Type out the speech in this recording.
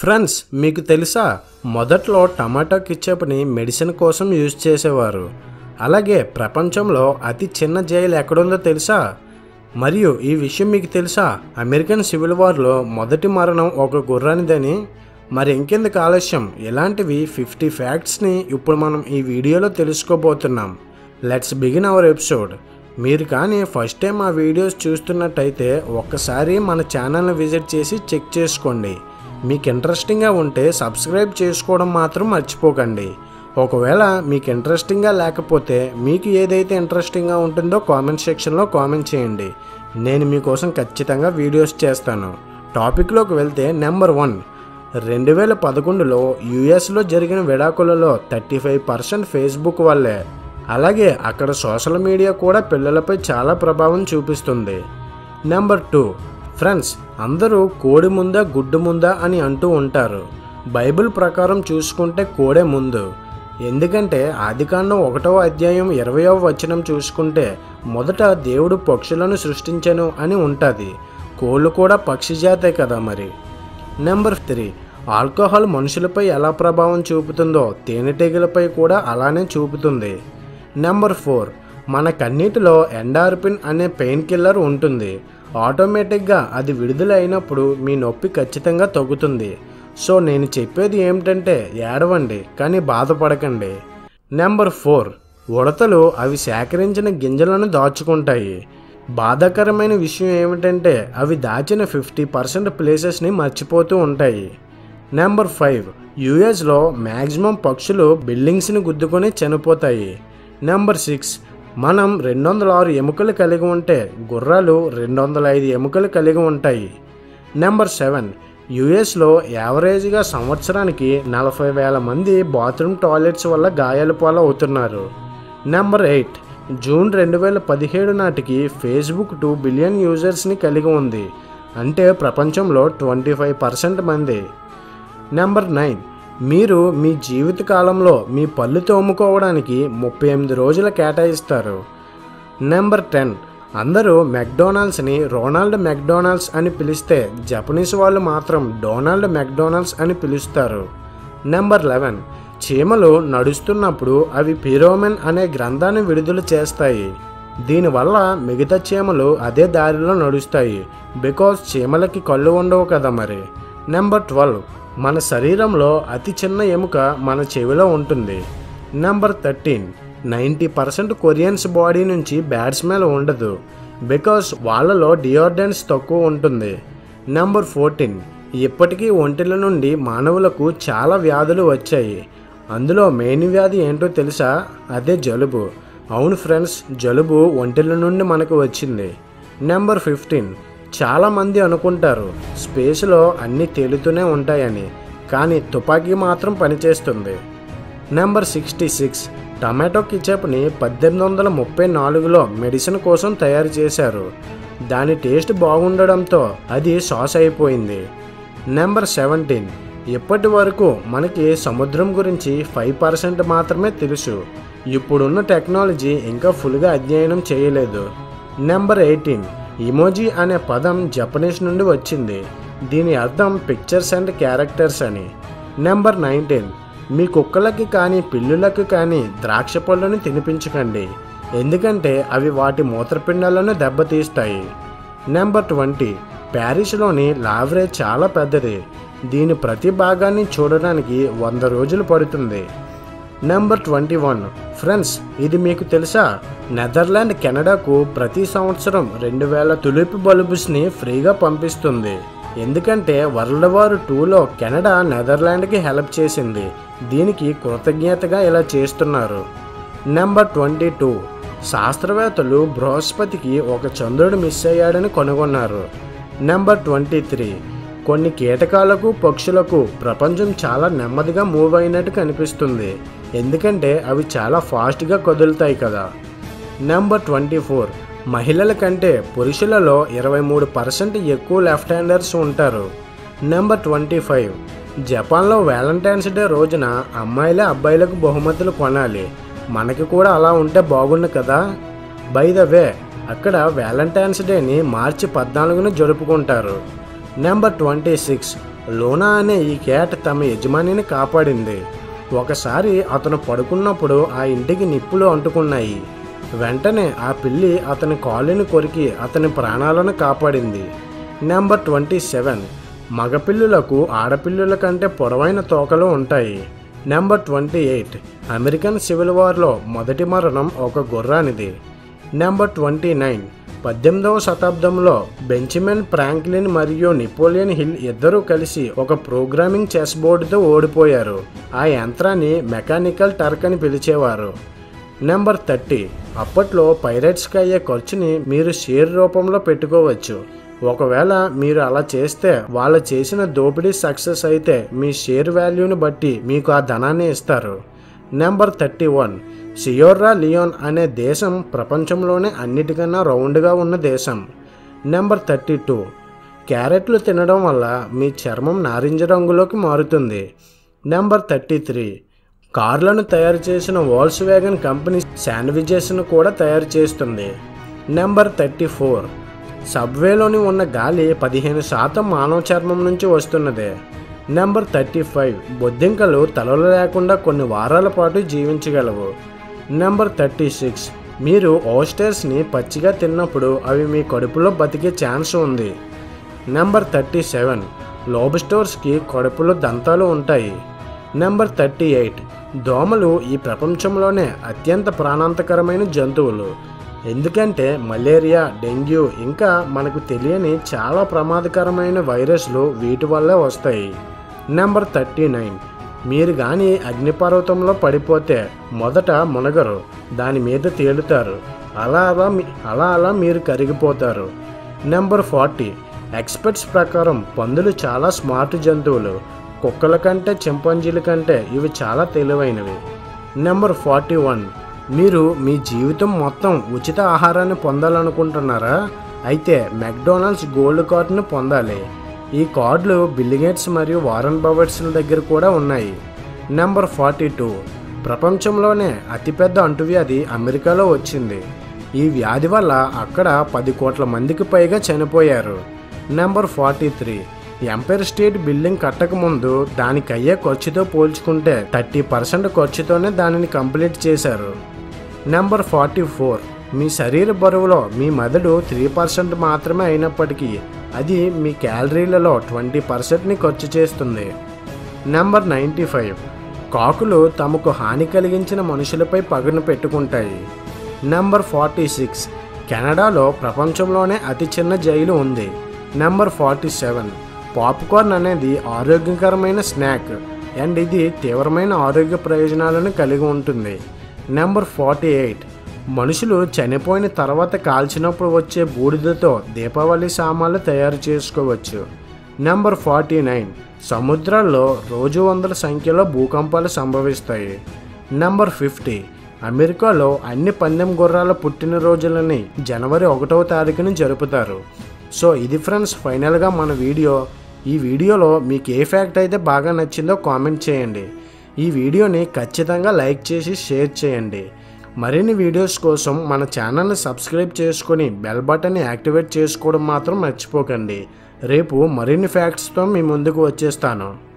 friends మీకు తెలుసా మొదట్లో టమాటో కిచ్చప్ని మెడిసిన్ కోసం యూజ్ చేసేవారు అలాగే ప్రపంచంలో అతి చిన్న జైలు ఎక్కడుందో తెలుసా మరియు ఈ విషయం మీకు తెలుసా అమెరికన్ సివిల్ వార్లో మొదటి మరణం ఒక గుర్రానిదని మరి ఇంకెందుకు ఆలస్యం ఇలాంటివి ఫిఫ్టీ ఫ్యాక్ట్స్ని ఇప్పుడు మనం ఈ వీడియోలో తెలుసుకోబోతున్నాం లెట్స్ బిగిన్ అవర్ ఎపిసోడ్ మీరు కానీ ఫస్ట్ టైం ఆ వీడియోస్ చూస్తున్నట్టయితే ఒక్కసారి మన ఛానల్ని విజిట్ చేసి చెక్ చేసుకోండి మీకు ఇంట్రెస్టింగ్గా ఉంటే సబ్స్క్రైబ్ చేసుకోవడం మాత్రం మర్చిపోకండి ఒకవేళ మీకు ఇంట్రెస్టింగ్గా లేకపోతే మీకు ఏదైతే ఇంట్రెస్టింగ్గా ఉంటుందో కామెంట్ సెక్షన్లో కామెంట్ చేయండి నేను మీకోసం ఖచ్చితంగా వీడియోస్ చేస్తాను టాపిక్లోకి వెళ్తే నెంబర్ వన్ రెండు వేల పదకొండులో యుఎస్లో జరిగిన విడాకులలో థర్టీ ఫైవ్ పర్సెంట్ ఫేస్బుక్ వల్లే అలాగే అక్కడ సోషల్ మీడియా కూడా పిల్లలపై చాలా ప్రభావం చూపిస్తుంది నెంబర్ టూ ఫ్రెండ్స్ అందరూ కోడి ముందా గుడ్డు ముందా అని అంటూ ఉంటారు బైబిల్ ప్రకారం చూసుకుంటే కోడే ముందు ఎందుకంటే ఆదికాండం ఒకటవ అధ్యాయం ఇరవయవ వచనం చూసుకుంటే మొదట దేవుడు పక్షులను సృష్టించను అని ఉంటుంది కోళ్ళు కూడా పక్షి జాతే కదా మరి నెంబర్ త్రీ ఆల్కహాల్ మనుషులపై ఎలా ప్రభావం చూపుతుందో తేనెటీగలపై కూడా అలానే చూపుతుంది నెంబర్ ఫోర్ మన కన్నీటిలో ఎండార్పిన్ అనే పెయిన్ కిల్లర్ ఉంటుంది ఆటోమేటిక్గా అది విడుదల అయినప్పుడు మీ నొప్పి ఖచ్చితంగా తగ్గుతుంది సో నేను చెప్పేది ఏమిటంటే ఏడవండి కానీ బాధపడకండి నెంబర్ ఫోర్ ఉడతలు అవి సేకరించిన గింజలను దాచుకుంటాయి బాధాకరమైన విషయం ఏమిటంటే అవి దాచిన ఫిఫ్టీ పర్సెంట్ ప్లేసెస్ని మర్చిపోతూ ఉంటాయి నెంబర్ ఫైవ్ యుఎస్లో మ్యాక్సిమం పక్షులు బిల్డింగ్స్ని గుద్దుకొని చనిపోతాయి నెంబర్ సిక్స్ మనం రెండు వందల ఆరు ఎముకలు కలిగి ఉంటే గుర్రాలు రెండు వందల ఐదు ఎముకలు కలిగి ఉంటాయి నెంబర్ సెవెన్ యుఎస్లో యావరేజ్గా సంవత్సరానికి నలభై వేల మంది బాత్రూమ్ టాయిలెట్స్ వల్ల గాయాల పాలవుతున్నారు నెంబర్ ఎయిట్ జూన్ రెండు వేల పదిహేడు నాటికి ఫేస్బుక్ టూ బిలియన్ యూజర్స్ని కలిగి ఉంది అంటే ప్రపంచంలో ట్వంటీ ఫైవ్ పర్సెంట్ మంది నెంబర్ నైన్ మీరు మీ జీవిత కాలంలో మీ పళ్ళు తోముకోవడానికి ముప్పై ఎనిమిది రోజులు కేటాయిస్తారు నెంబర్ టెన్ అందరూ మెక్డొనాల్డ్స్ని రొనాల్డ్ మెక్డొనాల్డ్స్ అని పిలిస్తే జపనీస్ వాళ్ళు మాత్రం డొనాల్డ్ మెక్డొనాల్డ్స్ అని పిలుస్తారు నెంబర్ లెవెన్ చీమలు నడుస్తున్నప్పుడు అవి పిరోమెన్ అనే గ్రంథాన్ని విడుదల చేస్తాయి దీనివల్ల మిగతా చీమలు అదే దారిలో నడుస్తాయి బికాజ్ చీమలకి కళ్ళు ఉండవు కదా మరి నెంబర్ ట్వెల్వ్ మన శరీరంలో అతి చిన్న ఎముక మన చెవిలో ఉంటుంది number thirteen ninety percent Koreans body నుంచి బ్యాడ్ స్మెల్ ఉండదు బికాస్ వాళ్ళలో డియోర్డెన్స్ తక్కువ ఉంటుంది నెంబర్ ఫోర్టీన్ ఇప్పటికీ ఒంటెల నుండి మానవులకు చాలా వ్యాధులు వచ్చాయి అందులో మెయిన్ వ్యాధి ఏంటో తెలుసా అదే జలుబు అవును ఫ్రెండ్స్ జలుబు ఒంటెల నుండి మనకు వచ్చింది నెంబర్ ఫిఫ్టీన్ చాలామంది అనుకుంటారు స్పేస్లో అన్నీ తేలుతూనే ఉంటాయని కానీ తుపాకీ మాత్రం పనిచేస్తుంది నెంబర్ సిక్స్టీ సిక్స్ టమాటో కిచప్ని పద్దెనిమిది వందల ముప్పై నాలుగులో మెడిసిన్ కోసం తయారు చేశారు దాని టేస్ట్ బాగుండడంతో అది సాస్ అయిపోయింది నెంబర్ సెవెంటీన్ ఇప్పటి వరకు మనకి సముద్రం గురించి ఫైవ్ పర్సెంట్ మాత్రమే తెలుసు ఇప్పుడున్న టెక్నాలజీ ఇంకా ఫుల్గా అధ్యయనం చేయలేదు నెంబర్ ఎయిటీన్ ఇమోజీ అనే పదం జపనీస్ నుండి వచ్చింది దీని అర్థం పిక్చర్స్ అండ్ క్యారెక్టర్స్ అని నెంబర్ నైన్టీన్ మీ కుక్కలకి కానీ పిల్లులకి కానీ ద్రాక్ష పళ్ళను తినిపించకండి ఎందుకంటే అవి వాటి మూత్రపిండాలను దెబ్బతీస్తాయి నెంబర్ ట్వంటీ ప్యారిస్లోని లావ్రే చాలా పెద్దది దీని ప్రతి భాగాన్ని చూడడానికి వంద రోజులు పడుతుంది నెంబర్ ట్వంటీ వన్ ఫ్రెండ్స్ ఇది మీకు తెలుసా నెదర్లాండ్ కెనడాకు ప్రతి సంవత్సరం రెండు వేల తులిప్ బల్బుస్ని ఫ్రీగా పంపిస్తుంది ఎందుకంటే వరల్డ్ వార్ టూలో కెనడా నెదర్లాండ్కి హెల్ప్ చేసింది దీనికి కృతజ్ఞతగా ఇలా చేస్తున్నారు నెంబర్ ట్వంటీ టూ శాస్త్రవేత్తలు బృహస్పతికి ఒక చంద్రుడు మిస్ అయ్యాడని కనుగొన్నారు నెంబర్ ట్వంటీ త్రీ కొన్ని కీటకాలకు పక్షులకు ప్రపంచం చాలా నెమ్మదిగా మూవ్ అయినట్టు కనిపిస్తుంది ఎందుకంటే అవి చాలా ఫాస్ట్గా కదులుతాయి కదా నెంబర్ ట్వంటీ ఫోర్ మహిళల కంటే పురుషులలో ఇరవై మూడు పర్సెంట్ ఎక్కువ లెఫ్ట్ హ్యాండర్స్ ఉంటారు నెంబర్ ట్వంటీ ఫైవ్ జపాన్లో వ్యాలంటైన్స్ డే రోజున అమ్మాయిలే అబ్బాయిలకు బహుమతులు కొనాలి మనకి కూడా అలా ఉంటే బాగుండు కదా బై ద వే అక్కడ వ్యాలంటైన్స్ డేని మార్చి పద్నాలుగున జరుపుకుంటారు నెంబర్ ట్వంటీ సిక్స్ లోనా అనే ఈ క్యాట్ తమ యజమానిని కాపాడింది ఒకసారి అతను పడుకున్నప్పుడు ఆ ఇంటికి నిప్పులు అంటుకున్నాయి వెంటనే ఆ పిల్లి అతని కాలుని కొరికి అతని ప్రాణాలను కాపాడింది నెంబర్ ట్వంటీ సెవెన్ మగపిల్లులకు ఆడపిల్లుల కంటే పొడవైన తోకలు ఉంటాయి number twenty eight American civil వార్లో మొదటి మరణం ఒక గుర్రానిది నెంబర్ ట్వంటీ నైన్ పద్దెనిమిదవ శతాబ్దంలో బెంచమిన్ ఫ్రాంక్లిన్ మరియు నెపోలియన్ హిల్ ఇద్దరూ కలిసి ఒక ప్రోగ్రామింగ్ చెస్ బోర్డుతో ఓడిపోయారు ఆ యంత్రాన్ని మెకానికల్ టర్క్ అని పిలిచేవారు నెంబర్ థర్టీ అప్పట్లో పైరట్స్కి అయ్యే ఖర్చుని మీరు షేర్ రూపంలో పెట్టుకోవచ్చు ఒకవేళ మీరు అలా చేస్తే వాళ్ళు చేసిన దోపిడీ సక్సెస్ అయితే మీ షేర్ వాల్యూని బట్టి మీకు ఆ ధనాన్ని ఇస్తారు number thirty one Sierra Leone అనే దేశం ప్రపంచంలోనే అన్నిటికన్నా రౌండ్గా ఉన్న దేశం నెంబర్ థర్టీ టూ క్యారెట్లు తినడం వల్ల మీ చర్మం నారింజ రంగులోకి మారుతుంది నెంబర్ థర్టీ త్రీ కార్లను తయారు చేసిన వాల్స్ వ్యాగన్ కంపెనీ శాండ్విచెస్ను కూడా తయారు చేస్తుంది నెంబర్ థర్టీ ఫోర్ సబ్వేలోని ఉన్న గాలి పదిహేను శాతం మానవ చర్మం నుంచి వస్తున్నది నెంబర్ థర్టీ ఫైవ్ బొద్దింకలు తలలు లేకుండా కొన్ని వారాల పాటు జీవించగలవు నెంబర్ థర్టీ సిక్స్ మీరు ఓస్టర్స్ని పచ్చిగా తిన్నప్పుడు అవి మీ కడుపులో బతికే ఛాన్స్ ఉంది నెంబర్ థర్టీ సెవెన్ లోబ్స్టోర్స్కి కడుపులో దంతాలు ఉంటాయి నెంబర్ థర్టీ ఎయిట్ దోమలు ఈ ప్రపంచంలోనే అత్యంత ప్రాణాంతకరమైన జంతువులు ఎందుకంటే మలేరియా డెంగ్యూ ఇంకా మనకు తెలియని చాలా ప్రమాదకరమైన వైరస్లు వీటి వల్లే వస్తాయి నెంబర్ థర్టీ నైన్ మీరు కానీ అగ్నిపర్వతంలో పడిపోతే మొదట మునగరు దాని మీద తేలుతారు అలా అలా మీ- అలా అలా మీరు కరిగిపోతారు నెంబర్ ఫార్టీ ఎక్స్పర్ట్స్ ప్రకారం పందులు చాలా స్మార్ట్ జంతువులు కుక్కల కంటే చింపాంజీల కంటే ఇవి చాలా తెలివైనవి నెంబర్ ఫార్టీ వన్ మీరు మీ జీవితం మొత్తం ఉచిత ఆహారాన్ని పొందాలనుకుంటున్నారా అయితే మెక్డొనాల్డ్స్ గోల్డ్ కార్డును పొందాలి ఈ కార్డులు బిల్లిగేట్స్ మరియు వారన్ బవర్ట్స్ల దగ్గర కూడా ఉన్నాయి నెంబర్ ఫార్టీ టూ ప్రపంచంలోనే అతిపెద్ద అంటువ్యాధి అమెరికాలో వచ్చింది ఈ వ్యాధి వల్ల అక్కడ పది కోట్ల మందికి పైగా చనిపోయారు number forty three Empire State Building కట్టకముందు దానికి అయ్యే ఖర్చుతో పోల్చుకుంటే థర్టీ పర్సెంట్ ఖర్చుతోనే దానిని కంప్లీట్ చేశారు నెంబర్ ఫార్టీ ఫోర్ మీ శరీర బరువులో మీ మెదడు త్రీ పర్సెంట్ మాత్రమే అయినప్పటికీ అది మీ క్యాలరీలలో ట్వంటీ పర్సెంట్ని ఖర్చు చేస్తుంది నెంబర్ నైంటీ ఫైవ్ కాకులు తమకు హాని కలిగించిన మనుషులపై పగను పెట్టుకుంటాయి నెంబర్ ఫార్టీ సిక్స్ కెనడాలో ప్రపంచంలోనే అతి చిన్న జైలు ఉంది నెంబర్ ఫార్టీ సెవెన్ పాప్కార్న్ అనేది ఆరోగ్యకరమైన స్నాక్ అండ్ ఇది తీవ్రమైన ఆరోగ్య ప్రయోజనాలను కలిగి ఉంటుంది నెంబర్ ఫార్టీ ఎయిట్ మనుషులు చనిపోయిన తర్వాత కాల్చినప్పుడు వచ్చే బూడిదతో దీపావళి సామాన్లు తయారు చేసుకోవచ్చు నెంబర్ ఫార్టీ నైన్ సముద్రాల్లో రోజు వందల సంఖ్యలో భూకంపాలు సంభవిస్తాయి నెంబర్ ఫిఫ్టీ అమెరికాలో అన్ని పందెం గుర్రాల పుట్టినరోజులని జనవరి ఒకటవ తారీఖున జరుపుతారు సో ఇది ఫ్రెండ్స్ ఫైనల్గా మన వీడియో ఈ వీడియోలో మీకు ఏ ఫ్యాక్ట్ అయితే బాగా నచ్చిందో కామెంట్ చేయండి ఈ వీడియోని ఖచ్చితంగా లైక్ చేసి షేర్ చేయండి మరిన్ని వీడియోస్ కోసం మన ఛానల్ని సబ్స్క్రైబ్ చేసుకొని బెల్ బటన్ని యాక్టివేట్ చేసుకోవడం మాత్రం మర్చిపోకండి రేపు మరిన్ని ఫ్యాక్ట్స్తో మీ ముందుకు వచ్చేస్తాను